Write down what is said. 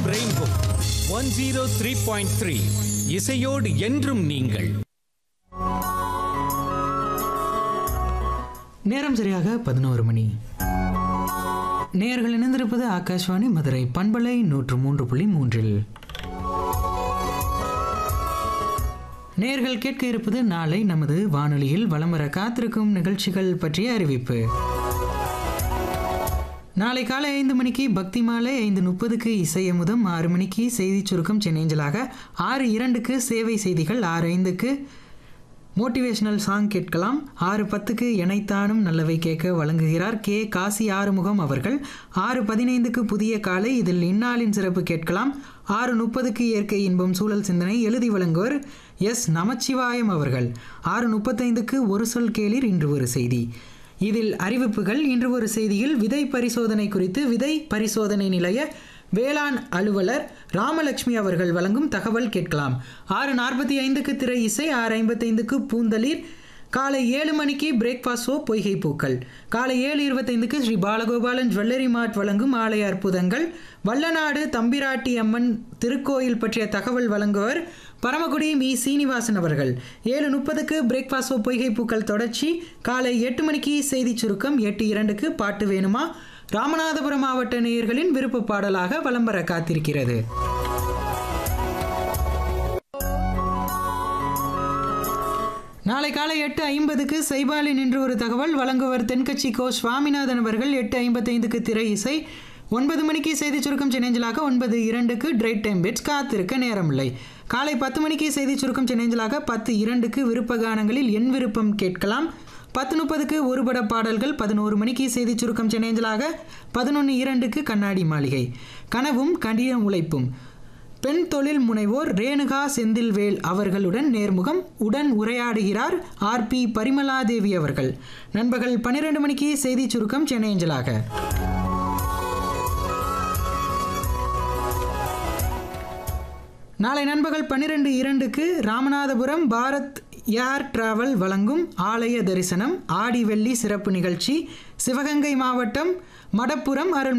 rainbow one zero three point three இசையோடு என்றும் நீங்கள் நேரம் சரியாக பதினோரு மணி நேயர்கள் இணைந்திருப்பது ஆகாஷ்வாணி மதுரை பண்பலை நூற்று மூன்று புள்ளி மூன்றில் நேயர்கள் கேட்க இருப்பது நாளை நமது வானொலியில் வலம் வர காத்திருக்கும் நிகழ்ச்சிகள் பற்றிய அறிவிப்பு நாளை காலை ஐந்து மணிக்கு பக்தி மாலை ஐந்து முப்பதுக்கு இசையமுதம் ஆறு மணிக்கு செய்தி சுருக்கம் சென்னேஞ்சலாக ஆறு இரண்டுக்கு சேவை செய்திகள் ஆறு ஐந்துக்கு மோட்டிவேஷனல் சாங் கேட்கலாம் ஆறு பத்துக்கு எனைத்தானும் நல்லவை கேட்க வழங்குகிறார் கே காசி ஆறுமுகம் அவர்கள் ஆறு பதினைந்துக்கு புதிய காலை இதில் இந்நாளின் சிறப்பு கேட்கலாம் ஆறு முப்பதுக்கு இயற்கை இன்பம் சூழல் சிந்தனை எழுதி வழங்குவர் எஸ் நமச்சிவாயம் அவர்கள் ஆறு முப்பத்தைந்துக்கு ஒரு சொல் கேளிர் இன்று ஒரு செய்தி இதில் அறிவிப்புகள் இன்று ஒரு செய்தியில் விதை பரிசோதனை குறித்து விதை பரிசோதனை நிலைய வேளாண் அலுவலர் ராமலட்சுமி அவர்கள் வழங்கும் தகவல் கேட்கலாம் ஆறு நாற்பத்தி ஐந்துக்கு திரை இசை ஆறு ஐம்பத்தைந்துக்கு பூந்தளிர் காலை ஏழு மணிக்கு பிரேக்ஃபாஸ்ட் ஷோ பொய்கை பூக்கள் காலை ஏழு இருபத்தைந்துக்கு ஸ்ரீ பாலகோபாலன் ஜுவல்லரி மார்ட் வழங்கும் ஆலய அற்புதங்கள் வல்லநாடு தம்பிராட்டி அம்மன் திருக்கோயில் பற்றிய தகவல் வழங்குவர் பரமக்குடி மீ சீனிவாசன் அவர்கள் ஏழு முப்பதுக்கு பிரேக்ஃபாஸ்ட் ஷோ பொய்கை பூக்கள் தொடர்ச்சி காலை எட்டு மணிக்கு செய்தி சுருக்கம் எட்டு இரண்டுக்கு பாட்டு வேணுமா ராமநாதபுரம் மாவட்ட நேயர்களின் விருப்ப பாடலாக வலம் வர காத்திருக்கிறது நாளை காலை எட்டு ஐம்பதுக்கு சைபாலி நின்று ஒரு தகவல் வழங்குவர் தென்கட்சி கோ சுவாமிநாதன் அவர்கள் எட்டு ஐம்பத்தைந்துக்கு திரை இசை ஒன்பது மணிக்கு செய்தி சுருக்கம் சென்னேஞ்சலாக ஒன்பது இரண்டுக்கு டிரைட் டைம் பெட்ஸ் காத்திருக்க நேரமில்லை காலை பத்து மணிக்கு செய்தி சுருக்கம் சென்னேஞ்சலாக பத்து இரண்டுக்கு விருப்ப கானங்களில் என் விருப்பம் கேட்கலாம் பத்து முப்பதுக்கு ஒருபட பாடல்கள் பதினோரு மணிக்கு செய்தி சுருக்கம் சென்னேஞ்சலாக பதினொன்று இரண்டுக்கு கண்ணாடி மாளிகை கனவும் கடின உழைப்பும் பெண் தொழில் முனைவோர் ரேணுகா செந்தில்வேல் அவர்களுடன் நேர்முகம் உடன் உரையாடுகிறார் ஆர் பி பரிமலாதேவி அவர்கள் நண்பகல் பன்னிரண்டு மணிக்கு செய்தி சுருக்கம் சென்னையஞ்சலாக நாளை நண்பகல் பன்னிரெண்டு இரண்டுக்கு ராமநாதபுரம் பாரத் ஏர் டிராவல் வழங்கும் ஆலய தரிசனம் ஆடி வெள்ளி சிறப்பு நிகழ்ச்சி சிவகங்கை மாவட்டம் மடப்புரம் அருள்